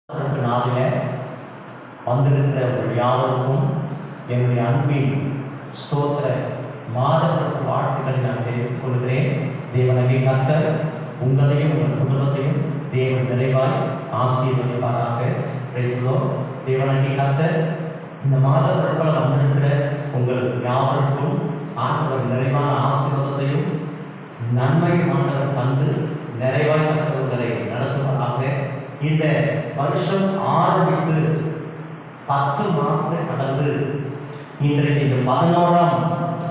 அதற்கு நாளில வந்திருக்கிற உங்கள் யாவருக்கும் என்னுடைய அன்பின் ஸ்தோத்திர மாதவருக்கு வாழ்த்துக்களை நான் தெரிவித்துக் கொள்கிறேன் தேவனகை கத்தர் உங்களையும் உங்கள் குடும்பத்தையும் தேவன் நிறைவாய் ஆசீர்வதிப்பாராக பேசுகிறோ தேவனகை கத்தர் இந்த மாதவர்கள் வந்திருக்கிற உங்கள் யாவருக்கும் ஆண்டவர் நிறைவான ஆசீர்வாதத்தையும் நன்மையும் ஆண்டவர் தந்து நிறைவாய் மற்றவர்களை நடத்துவதாக இந்த வருஷம் ஆரம்பித்து பத்து மாதத்தை கடந்து இன்றைக்கு இந்த பதினோராம்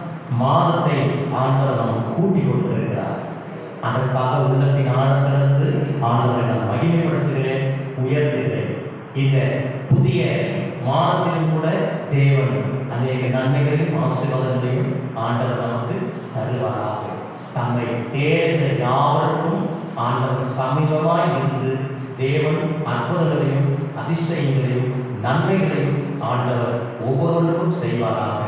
மாதத்தை ஆண்டவர் நமக்கு கூட்டி கொடுத்திருக்கிறார் அதற்காக உள்ளத்தின் ஆழத்திலிருந்து ஆண்டவரை நான் மகிமைப்படுத்துகிறேன் உயர்த்துகிறேன் இந்த புதிய மாதத்திலும் கூட தேவன் அநேக நன்மைகளையும் ஆசீர்வாதங்களையும் ஆண்டவர் நமக்கு தருவாராக தம்மை தேடுகிற யாவருக்கும் ஆண்டவர் சமீபமாய் இருந்து தேவன் அற்புதங்களையும் அதிசயங்களையும் நன்மைகளையும் ஆண்டவர் ஒவ்வொருவருக்கும் செய்வாராக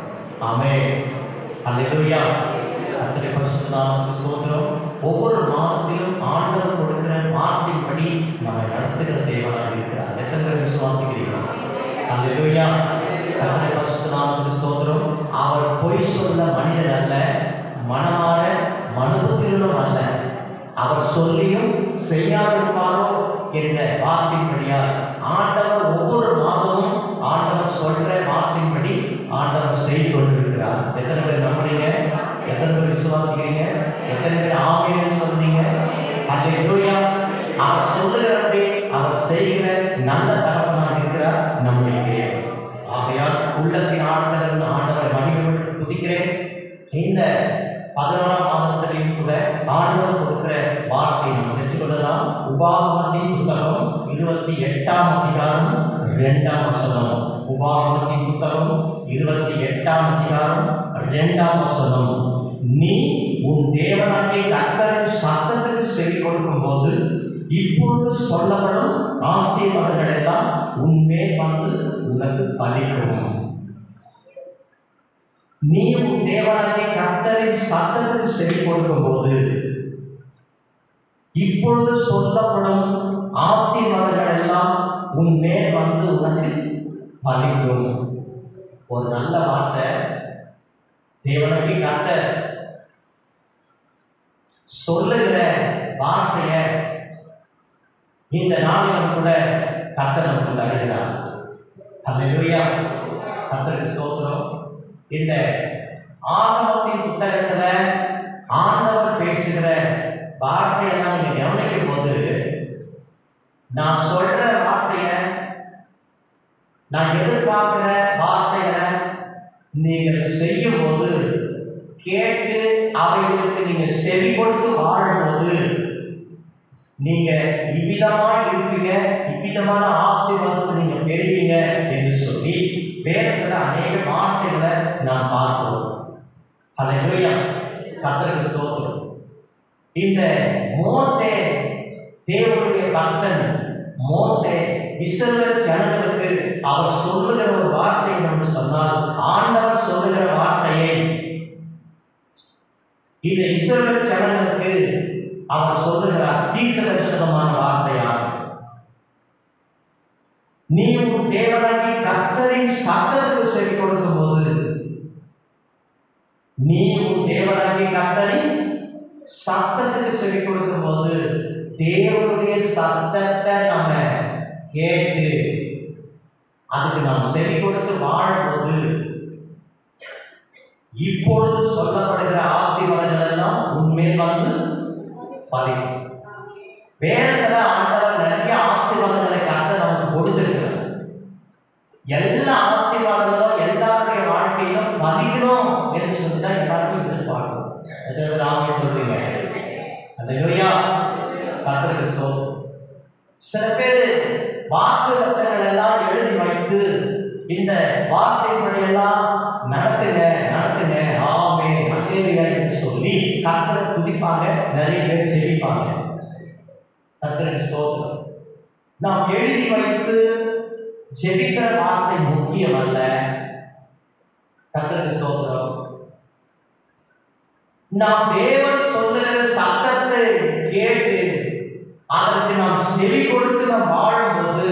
ஆமே அல்லேலூயா கர்த்தரை பரிசுத்த நாமத்துக்கு ஸ்தோத்திரம் ஒவ்வொரு மாதத்திலும் ஆண்டவர் கொடுக்கிற வார்த்தைப்படி நம்மை நடத்துகிற தேவனாக இருக்கிறார் எத்தனை பேர் விசுவாசிக்கிறீர்கள் அல்லேலூயா கர்த்தரை பரிசுத்த நாமத்துக்கு ஸ்தோத்திரம் அவர் பொய் சொல்ல மனிதன் அல்ல மனமாற மனுபுத்திரனும் அல்ல அவர் சொல்லியும் செய்யாதிருப்பாரோ என்ற வார்த்தையின்படியால் ஆண்டவர் ஒவ்வொரு மாதமும் ஆண்டவர் சொல்ற வார்த்தையின்படி ஆண்டவர் செய்து கொண்டிருக்கிறார் எத்தனை பேர் நம்புறீங்க எத்தனை பேர் விசுவாசிக்கிறீங்க எத்தனை பேர் ஆமேன்னு சொல்றீங்க அல்லேலூயா அவர் சொல்லுகிறபடி அவர் செய்கிற நல்ல தகவலாக இருக்கிறார் நம்முடைய தேவன் ஆகையால் உள்ளத்தின் ஆண்டவர் ஆண்டவரை மகிழ்வு துதிக்கிறேன் இந்த பதினோராம் மாதத்திலையும் கூட ஆண்டவர் கொடுக்கிற வார்த்தையை நாம் பெற்றுக்கொள்ளலாம் உபாகமத்தின் புத்தகம் இருபத்தி எட்டாம் அதிகாரம் இரண்டாம் வசனம் உபாகமத்தின் புத்தகம் இருபத்தி எட்டாம் அதிகாரம் இரண்டாம் வசனம் நீ உன் தேவனாகிய கர்த்தரின் சத்தத்துக்கு செவி கொடுக்கும் போது இப்பொழுது சொல்லப்படும் ஆசீர்வாதங்கள் எல்லாம் உன்மேல் வந்து உனக்கு பலிக்கும் நீ உன் தேவனாகிய கர்த்தரின் சத்தத்துக்கு செவி கொடுக்கும் போது இப்பொழுது சொல்லப்படும் ஆசீர்வாதங்கள் எல்லாம் உன் மேல் வந்து உனக்கு பலிக்கும் ஒரு நல்ல வார்த்தை தேவனாகிய கர்த்தர் சொல்லுகிற வார்த்தைய இந்த நாளிலும் கூட கர்த்தர் நமக்கு தருகிறார் அல்லேலூயா கர்த்தருக்கு ஸ்தோத்திரம் இந்த ஆகமத்தின் புத்தகத்துல ஆண்டவர் பேசுகிற வார்த்தையெல்லாம் நீங்க கவனிக்கும் போது நான் சொல்ற வார்த்தைய நான் எதிர்பார்க்கிற வார்த்தைகளை நீங்கள் செய்யும் போது கேட்டு அவைகளுக்கு நீங்க செவி கொடுத்து வாழும்போது நீங்க இவ்விதமா இருப்பீங்க இவ்விதமான ஆசீர்வாதத்தை நீங்க பெறுவீங்க என்று சொல்லி வேதத்துல அநேக வார்த்தைகளை நாம் பார்க்கிறோம் அல்லேலூயா கர்த்தருக்கு ஸ்தோத்திரம் இந்த மோசே தேவனுடைய பக்தன் மோசே இஸ்ரவேல் ஜனங்களுக்கு அவர் சொல்லுகிற ஒரு வார்த்தை என்று சொன்னால் ஆண்டவர் சொல்லுகிற வார்த்தையை இந்த இஸ்ரவேல் ஜனங்களுக்கு அவர் சொல்லுகிறார் தீர்க்க தரிசனமான வார்த்தையாகும் நீ உன் தேவனாகி கர்த்தரின் சத்தத்துக்கு செவி கொடுக்கும் போது நீ உன் தேவனாகி கர்த்தரின் சத்தத்துக்கு செவி கொடுக்கும் போது தேவனுடைய சத்தத்தை நம்ம கேட்டு அதுக்கு நாம் செவி கொடுத்து வாழும்போது இப்பொழுது சொல்லப்படுகிற ஆசீர்வாதங்கள் எல்லாம் உண்மையில் வந்து பதிக்கும் வேதத்துல ஆண்டவர் நிறைய ஆசீர்வாதங்களை கத்த நமக்கு கொடுத்திருக்கிறார் எல்லா ஆசீர்வாதங்களும் எல்லாருடைய வாழ்க்கையிலும் பதிக்கிறோம் என்று சொல்லி தான் எல்லாருக்கும் எதிர்பார்க்கும் எத்தனை நாமே சொல்றீங்க அந்த யோயா கத்தருக்கு ஸ்தோத்திரம் சில பேர் வாக்கு ரத்தங்கள் எல்லாம் எழுதி வைத்து இந்த வார்த்தைப்படி எல்லாம் நடத்துங்க நடத்துங்க ஆமே அல்லேலியா என்று சொல்லி கத்தரை துதிப்பாங்க நிறைய பேர் ஜெபிப்பாங்க கத்தருக்கு ஸ்தோத்திரம் நாம் எழுதி வைத்து ஜெபிக்கிற வார்த்தை முக்கியம் அல்ல கத்தருக்கு ஸ்தோத்திரம் நாம் தேவன் சொல்லுகிற சத்தத்தை கேட்டு அதற்கு நாம் செவி கொடுத்து நாம் வாழும்போது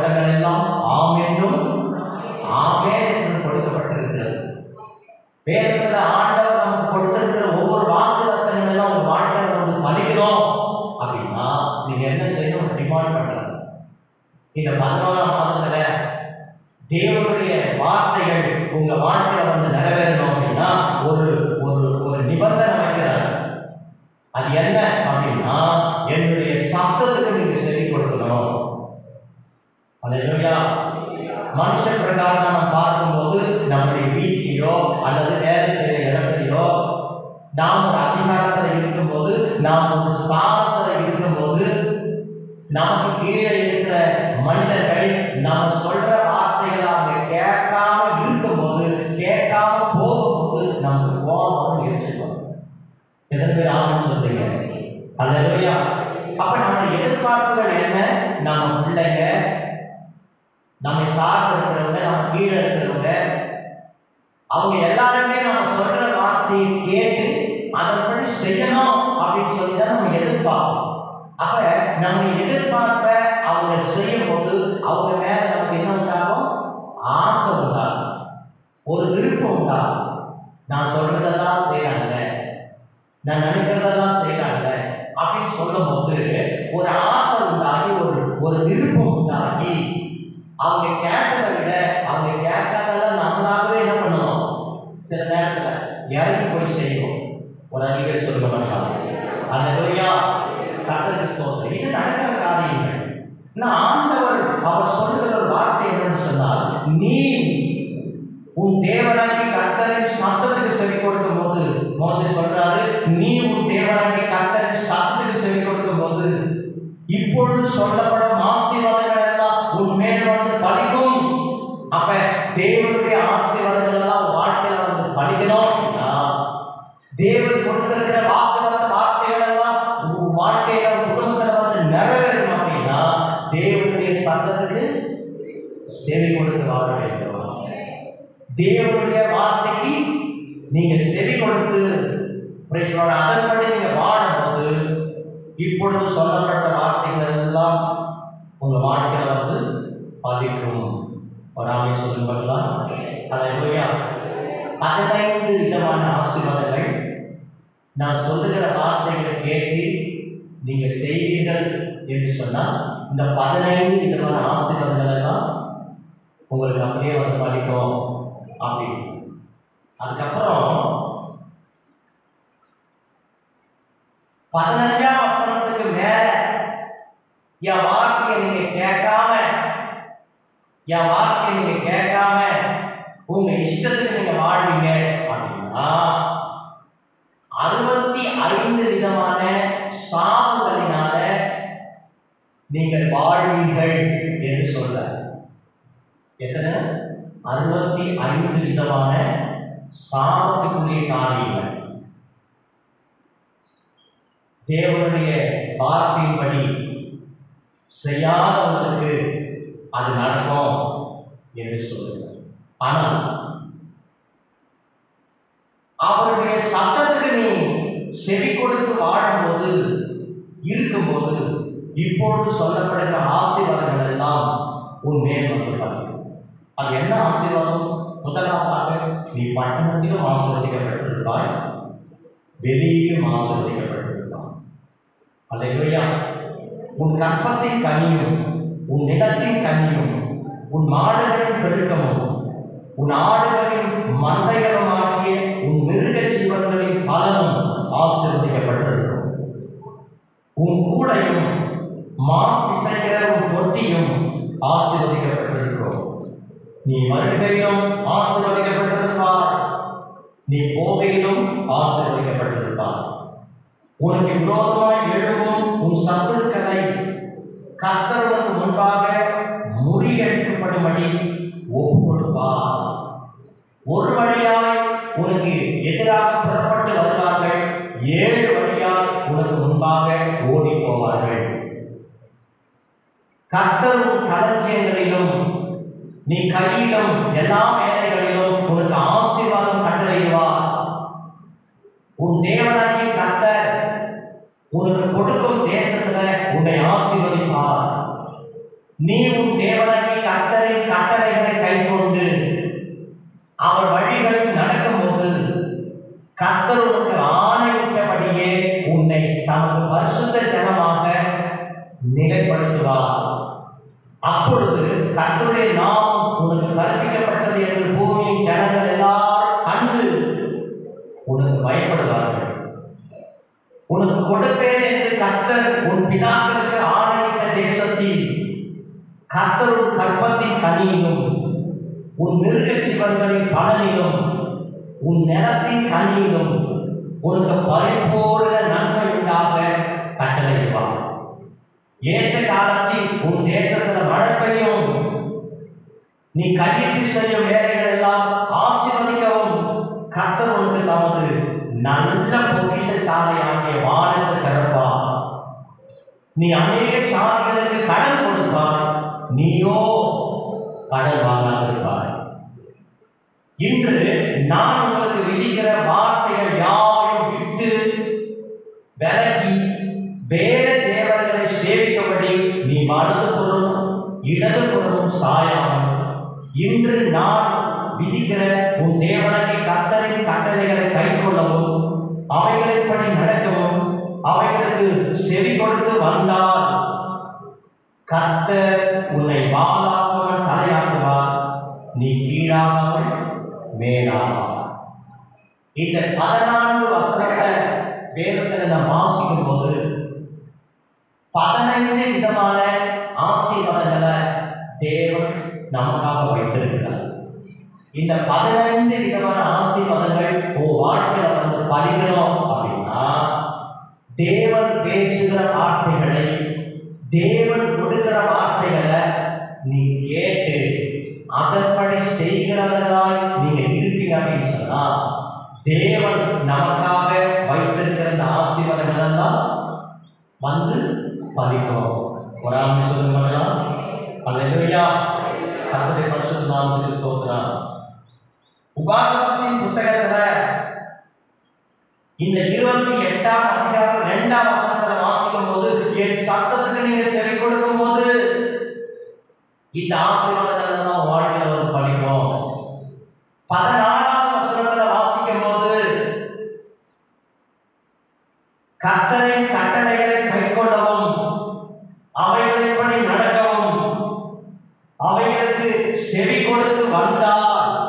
தத்தங்கள் எல்லாம் ஆம் என்றும் ஆமே என்றும் கொடுக்கப்பட்டிருக்கிறது வேதத்துல ஆண்டவர் நமக்கு கொடுத்திருக்கிற ஒவ்வொரு வாக்கு தத்தங்கள் எல்லாம் உங்க வாழ்க்கையில வந்து பலிக்கிறோம் அப்படின்னா நீங்க என்ன செய்யணும் டிமாண்ட் பண்றது இந்த பதினோராம் மாதத்துல தேவனுடைய வார்த்தைகள் உங்க வாழ்க்கையில வந்து நிறைவேறணும் அப்படின்னா ஒரு ஒரு ஒரு நிபந்தனை வைக்கிறார் அது என்ன அப்படின்னா என்னுடைய சத்தத்துக்கு நீங்க செவி கொடுக்கணும் அல்லேலூயா மனுஷ பிரகாரம் நம்ம பார்க்கும்போது நம்முடைய வீட்டிலேயோ அல்லது வேலை செய்கிற இடத்துலையோ நாம் ஒரு அதிகாரத்தில் இருக்கும்போது நாம் ஒரு ஸ்தானத்தில் இருக்கும்போது நமக்கு கீழே இருக்கிற மனிதர்கள் நாம சொல்ற வார்த்தைகளை அவங்க கேட்காம இருக்கும்போது கேட்காம போகும்போது நமக்கு கோபம் முயற்சி எதன் பேர் ஆமான்னு சொல்றீங்க அல்லையா அப்ப நம்ம எதிர்பார்ப்புகள் என்ன நம்ம பிள்ளைங்க நம்மை சார்ந்து இருக்கிறவங்க நம்ம கீழே இருக்கிறவங்க அவங்க எல்லாருமே நம்ம சொல்ற வார்த்தையை கேட்டு அதன்படி செய்யணும் அப்படின்னு சொல்லி தான் நம்ம எதிர்பார்ப்போம் அப்ப நம்ம எதிர்பார்ப்ப அவங்க செய்யும் போது அவங்க மேல நமக்கு என்ன உண்டாகும் ஆசை உண்டாகும் ஒரு விருப்பம் உண்டாகும் நான் சொல்றதெல்லாம் செய்யறாங்க நான் நினைக்கிறதெல்லாம் செய்யறாங்க அப்படின்னு சொல்லும் போது ஒரு ஆசை உண்டாகி ஒரு ஒரு விருப்பம் உண்டாகி அவங்க கேட்டதை விட அவங்க கேட்காதெல்லாம் நம்மளாகவே என்ன பண்ணணும் சில நேரத்துல இறங்கி போய் செய்வோம் ஒரு அறிவை சொல்ல மாட்டாங்க அந்த வழியா கத்தருக்கு ஸ்தோத்திரம் இது நடக்கிற காரியங்கள் நான் ஆண்டவர் அவர் சொல்லுகிற ஒரு வார்த்தை என்னன்னு சொன்னால் நீ உன் தேவனாகி கர்த்தரின் சத்தத்துக்கு செவி கொடுக்கும் போது மோசே சொல்றாரு நீ உன் தேவனாகி கர்த்தரின் சத்தத்துக்கு செவி கொடுக்கும் போது இப்பொழுது சொல்லப்படும் ஆசீர்வாதங்கள் எல்லாம் உன் மேல் வந்து பலிக்கும் அப்ப தேவனுடைய ஆசீர்வாதங்கள் எல்லாம் உன் வாழ்க்கையில வந்து பலிக்கணும் அப்படின்னா தேவன் கொடுத்திருக்கிற வாக்குவாத வார்த்தைகள் எல்லாம் உன் வாழ்க்கையில உன் குடும்பத்துல வந்து நிறைவேறும் அப்படின்னா தேவனுடைய சத்தத்துக்கு செவி கொடுத்து வாழ வேண்டும் தேவனுடைய வார்த்தைக்கு நீங்க செவி கொடுத்து praise Lord, அதன்படி நீங்க வாழும்போது இப்பொழுது சொல்லப்பட்ட வார்த்தைகள் எல்லாம் உங்க வாழ்க்கையில வந்து பதிக்கும் வராமை சொல்லுங்களா அல்லேலூயா பதினைந்து விதமான ஆசீர்வாதங்கள் நான் சொல்லுகிற வார்த்தைகளை கேட்டு நீங்க செய்வீர்கள் என்று சொன்னால் இந்த பதினைந்து விதமான ஆசீர்வாதங்கள் எல்லாம் உங்களுக்கு அப்படியே வந்து பலிக்கும் அப்படின்னு அதுக்கப்புறம் பதினஞ்சாம் வசனத்துக்கு மேல என் வார்த்தையை நீங்க கேட்காம என் வார்த்தையை நீங்க கேட்காம உங்க இஷ்டத்துக்கு நீங்க வாழ்வீங்க அப்படின்னா அறுபத்தி ஐந்து விதமான சாவுகளினால நீங்கள் வாழ்வீர்கள் என்று சொல்ற எத்தனை அறுபத்தி ஐந்து விதமான சாபத்துக்குரிய காரியங்கள் தேவனுடைய வார்த்தையின்படி செய்யாதவர்களுக்கு அது நடக்கும் என்று சொல்லுங்கள் ஆனால் அவருடைய சத்தத்துக்கு நீ செவி கொடுத்து வாழும்போது இருக்கும்போது இப்பொழுது சொல்லப்படுகிற ஆசீர்வாதங்கள் எல்லாம் உன் மேல் வந்து பதிக்கும் அது என்ன ஆசீர்வாதம் முதலாவதாக நீ பட்டணத்திலும் ஆசீர்வதிக்கப்பட்டிருப்பாய் வெளியிலும் ஆசீர்வதிக்கப்பட்டிருப்பாய் அல்லேலூயா உன் கற்பத்தின் கனியும் உன் நிலத்தின் கனியும் உன் மாடுகளின் பெருக்கமும் உன் ஆடுகளின் மந்தைகளுமாகிய உன் மிருக ஜீவன்களின் பலனும் ஆசீர்வதிக்கப்பட்டிருக்கும் உன் கூடையும் மா பிசைக்கிற உன் தொட்டியும் ஆசீர்வதிக்கப்பட்டிருக்கும் நீ வருகையிலும் ஆசீர்வதிக்கப்பட்டிருப்பார் நீ போகையிலும் ஆசீர்வதிக்கப்பட்டிருப்பார் உனக்கு விரோதமாய் எழும்பும் உன் சத்துருக்களை கர்த்தருக்கு முன்பாக முறியடிக்கப்படும்படி ஒப்பு கொடுப்பார் ஒரு வழியாய் உனக்கு எதிராக புறப்பட்டு வருவார்கள் ஏழு வழியாய் உனக்கு முன்பாக ஓடி போவார்கள் கர்த்தர் உன் களஞ்சியங்களிலும் நீ கையிலும் எல்லா வேலைகளிலும் உனக்கு ஆசீர்வாதம் கட்டளையிடுவார் உன் தேவனாகிய கர்த்தர் உனக்கு கொடுக்கும் தேசத்துல உன்னை ஆசீர்வதிப்பார் நீ உன் தேவனாகிய கர்த்தரின் கட்டளைகளை கைக்கொண்டு அவர் வழிகளில் நடக்கும்போது கர்த்தர் உனக்கு ஆணையிட்டபடியே உன்னை தமது பரிசுத்த ஜனமாக நிலைப்படுத்துவார் அப்பொழுது கர்த்தருடைய நாமம் உனக்கு கற்பிக்கப்பட்டது என்று பூமியின் ஜனங்கள் எல்லாரும் கண்டு உனக்கு பயப்படுவார்கள் உனக்கு கொடுப்பேன் என்று கர்த்தர் உன் பிதாக்களுக்கு ஆணையிட்ட தேசத்தில் கர்த்தர் உன் கற்பத்தின் கனியிலும் உன் மிருக ஜீவன்களின் பலனிலும் உன் நிலத்தின் கனியிலும் உனக்கு பரிபூர்ண நன்மை உண்டாக கட்டளையிடுவார் ஏற்ற காலத்தில் உன் தேசத்துல மழை பெய்யும் நீ கையிட்டு செய்யும் வேலைகள் எல்லாம் ஆசீர்வதிக்கவும் கர்த்தர் உனக்கு தமது நல்ல பொக்கிஷ சாலையாகிய வானத்தை திறப்பார் நீ அநேக சாதிகளுக்கு கடன் கொடுப்பாய் நீயோ கடன் வாங்காதிருப்பாய் இன்று நான் உங்களுக்கு விதிக்கிற வார்த்தைகள் யாவையும் விட்டு விலகி வேற தேவர்களை சேவிக்கபடி நீ வலது புறம் இடது புறமும் சாயாமல் இன்று நான் விதிக்கிற உன் தேவனாகிய கர்த்தரின் கட்டளைகளை கைக்கொள்ளவும் அவைகளின்படி நடக்கவும் அவைகளுக்கு செவி கொடுத்து வந்தால் கர்த்தர் உன்னை வாழாக்குவன் தலையாக்குவார் நீ கீழாகாமல் மேலாவார் இந்த பதினான்கு வசனத்தை வேதத்தில் நாம் வாசிக்கும் போது பதினைந்து விதமான ஆசீர்வாதங்களை தேவன் நமக்காக வைத்திருக்கிறார் இந்த பதினைந்து விதமான ஆசீர்வாதங்கள் ஓ வாழ்க்கையில வந்து பலிக்கணும் அப்படின்னா தேவன் பேசுகிற வார்த்தைகளை தேவன் கொடுக்கிற வார்த்தைகளை நீ கேட்டு அதன்படி செய்கிறவர்களாய் நீங்க இருப்பீங்க அப்படின்னு சொன்னா தேவன் நமக்காக வைத்திருக்கிற இந்த ஆசீர்வாதங்கள் எல்லாம் வந்து பலிக்கும் ஒரு ஆண்டு சொல்லுங்களா அல்லேலூயா கர்த்தருடைய பரிசுத்த நாமத்துக்கு ஸ்தோத்திரம் உபாகமத்தின் புத்தகத்துல இந்த இருபத்தி எட்டாம் அதிகாரம் இரண்டாம் வசனத்துல வாசிக்கும் போது என் சத்தத்துக்கு நீங்க செவி கொடுக்கும் போது இந்த ஆசீர்வாதங்கள் எல்லாம் வாழ்க்கையில வந்து பலிக்கும் பதினாறாம் வசனத்துல வாசிக்கும் போது கர்த்தரின் கட்டளைகளை கைக்கொள்ளவும் அவைகளின்படி நடக்கவும் அவைகளுக்கு செவி கொடுத்து வந்தால்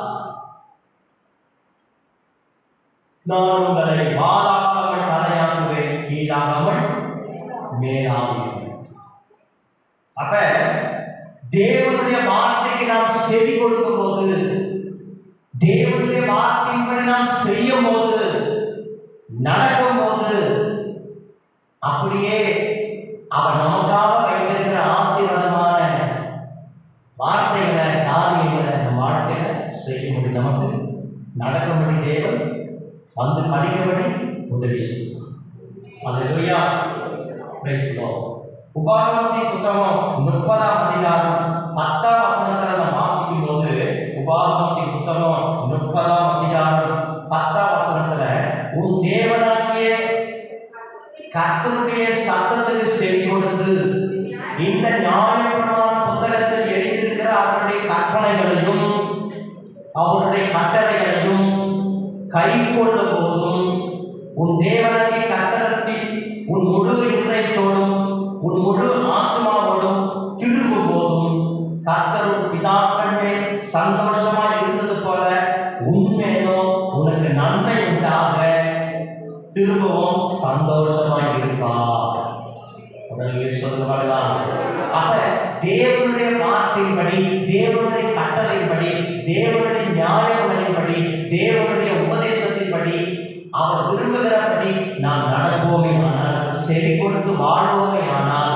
நான் உங்களை வாழாக்காமல் தலையாக்குவேன் கீழாகாமல் மேலாகுவேன் அப்ப தேவனுடைய வார்த்தைக்கு நாம் செவி கொடுக்கும் போது தேவனுடைய வார்த்தையின்படி நாம் செய்யும் போது நடக்கும் போது அப்படியே அவர் நமக்காக வைத்திருக்கிற ஆசீர்வாதமான வார்த்தைகளை காரியங்களை நம்ம வாழ்க்கையில செய்ய முடியும் நமக்கு நடக்கும்படி தேவன் வந்து படிக்கபடி உதவி செய்யும் அல்லேலூயா பிரைஸ் தி லார்ட் உபாகமத்தின் புத்தகம் முப்பதாம் அதிகாரம் பத்தாம் வசனத்துல நம்ம வாசிக்கும் போது உபாகமத்தின் புத்தகம் முப்பதாம் அதிகாரம் பத்தாம் வசனத்துல உன் தேவனாகிய கர்த்தருடைய சத்தத்துக்கு செவி கொடுத்து இந்த நியாயப்பிரமாண புத்தகத்தில் எழுதியிருக்கிற அவருடைய கற்பனைகளையும் அவருடைய கட்டளைகளையும் கை கொண்ட போதும் உன் தேவனாகிய கர்த்தரத்தில் உன் முழு இதயத்தோடும் உன் முழு ஆத்மாவோடும் திரும்பும் போதும் கர்த்தர் உன் பிதாக்கள் மேல் சந்தோஷமாய் இருந்தது போல உண்மையிலும் உனக்கு நன்மை உண்டாக திரும்பவும் சந்தோஷமாய் இருப்பார் உடனே சொல்லுவார்களாம் அப்ப தேவனுடைய வார்த்தையின்படி தேவனுடைய கட்டளைப்படி தேவனுடைய நியாயங்களின்படி தேவனுடைய உபதேசத்தின்படி அவர் விரும்புகிறபடி நாம் நடப்போமே ஆனால் செவி கொடுத்து வாழ்வோமே ஆனால்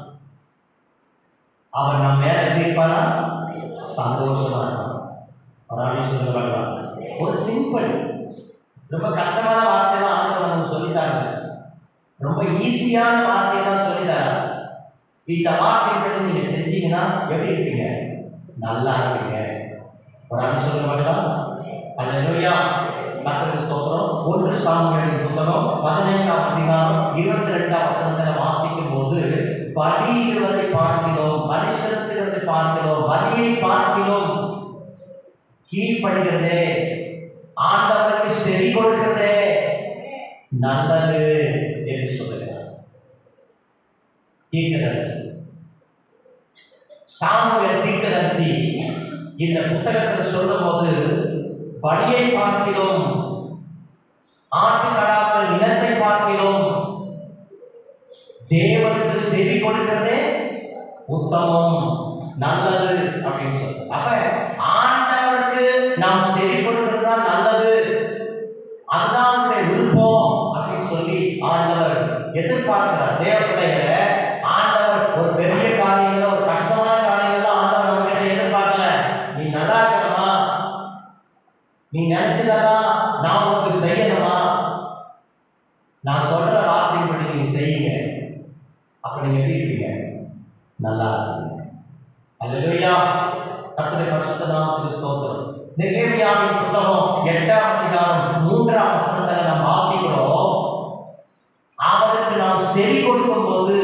அவர் நம்ம மேல எப்படி இருப்பாரா சந்தோஷமா இருப்பார் அதாவது சொல்லுவாங்க ஒரு சிம்பிள் ரொம்ப கஷ்டமான வார்த்தையெல்லாம் ஆண்டவர் நமக்கு சொல்லித்தாங்க ரொம்ப ஈஸியான வார்த்தையெல்லாம் சொல்லித்தாங்க இந்த வார்த்தைகளை நீங்க செஞ்சீங்கன்னா எப்படி இருப்பீங்க நல்லா இருப்பீங்க ஒரு ஆள் சொல்லுவாங்களா அல்லேலூயா கர்த்தருக்கு ஸ்தோத்திரம் ஒன்று சாமுவேலின் புத்தகம் பதினைந்தாம் அதிகாரம் இருபத்தி ரெண்டாம் வசனத்துல வாசிக்கும் போது பலியிடுவதை பார்க்கிறோம் பலி செலுத்துகிறதை பார்க்கிறோம் பலியை பார்க்கிறோம் கீழ்ப்படுகிறதே ஆண்டவருக்கு செவி கொடுக்கிறதே நல்லது என்று சொல்லுகிறார் தீர்க்கதரிசி சாமுவேல் தீர்க்கதரிசி இந்த புத்தகத்தில் சொல்லும்போது பலியை பார்க்கிறோம் ஆட்டுக்கடாக்கள் இனத்தை பார்க்கிறோம் தேவனுக்கு செவி கொடுக்கிறதே உத்தமம் நல்லது அப்படின்னு சொல்றது அப்ப ஆண்டவருக்கு நாம் செவி கொடுக்கிறது தான் நல்லது அதுதான் அவருடைய விருப்பம் அப்படின்னு சொல்லி ஆண்டவர் எதிர்பார்க்கிறார் தேவ பிள்ளைகளை ஆண்டவர் ஒரு பெரிய காரியங்கள ஒரு கஷ்டமான காரியங்கள ஆண்டவர் நம்ம கிட்ட எதிர்பார்க்கல நீ நல்லா இருக்கணுமா நீ நினைச்சதெல்லாம் நான் உனக்கு செய்யணுமா நான் சொல்ற வார்த்தையின்படி நீங்க செய்யுங்க அப்ப நீங்க எப்படி இருப்பீங்க நல்லா இருப்பீங்க அல்லேலூயா கர்த்தருடைய பரிசுத்த நாமத்துக்கு ஸ்தோத்திரம் நெகேமியாவின் புத்தகம் எட்டாம் அதிகாரம் மூன்றாம் வசனத்துல நாம் வாசிக்கிறோம் அவருக்கு நாம் செவி கொடுக்கும் போது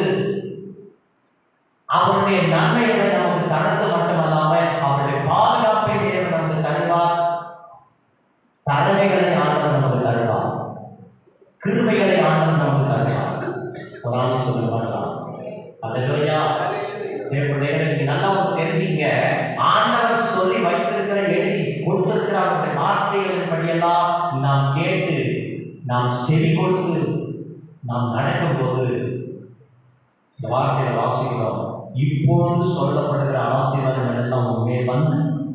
அவருடைய நன்மைகளை நமக்கு தரது மட்டுமல்லாம அவருடைய பாதுகாப்பை தேவன் நமக்கு தருவார் தலைமைகளை ஆண்டவர் நமக்கு தருவார் கிருபைகளை ஆண்டவர் நமக்கு தருவார் ஒரு ஆள் சொல்ல மாட்டலாம் அல்லேலூயா தேவனுடைய நீங்க நல்லா ஒரு தெரிஞ்சுங்க ஆண்டவர் சொல்லி வைத்திருக்கிற எழுதி கொடுத்திருக்கிற அவருடைய வார்த்தைகளின் படியெல்லாம் நாம் கேட்டு நாம் செவி கொடுத்து நாம் நடக்கும்போது இந்த வார்த்தையை வாசிக்கிறோம் இப்பொழுது சொல்லப்படுகிற ஆசீர்வாதங்கள் எல்லாம் உண்மையை வந்து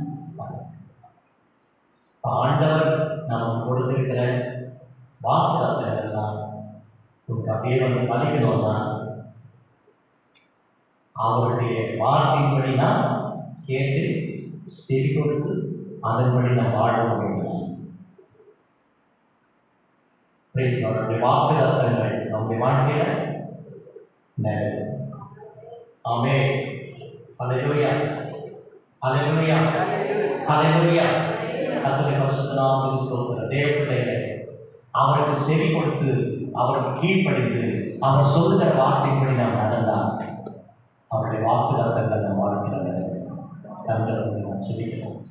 இப்ப ஆண்டவர் நமக்கு கொடுத்திருக்கிற வாக்குத்தங்கள் எல்லாம் உங்களுக்கு அப்படியே வந்து பதிக்கணும்னா அவருடைய வார்த்தையின்படி நாம் கேட்டு செவி கொடுத்து அதன்படி நாம் வாழ வேண்டும் Praise God. அவருடைய வாக்கு தத்தங்கள் நம்முடைய வாழ்க்கையில நிறைவேறும். ஆமே ஹalleluya ஹalleluya ஹalleluya கர்த்தருடைய பரிசுத்த நாமத்துக்கு ஸ்தோத்திரம் தேவ பிள்ளைகளே அவருக்கு செவி கொடுத்து அவருக்கு கீழ்ப்படிந்து அவர் சொல்லுகிற வார்த்தையின்படி நாம் நடந்தால் அவருடைய வாக்கு தத்தங்கள் நம் வாழ்க்கையில் நிறைவேறும் கண்களை நாம் சொல்லிக்கிறோம்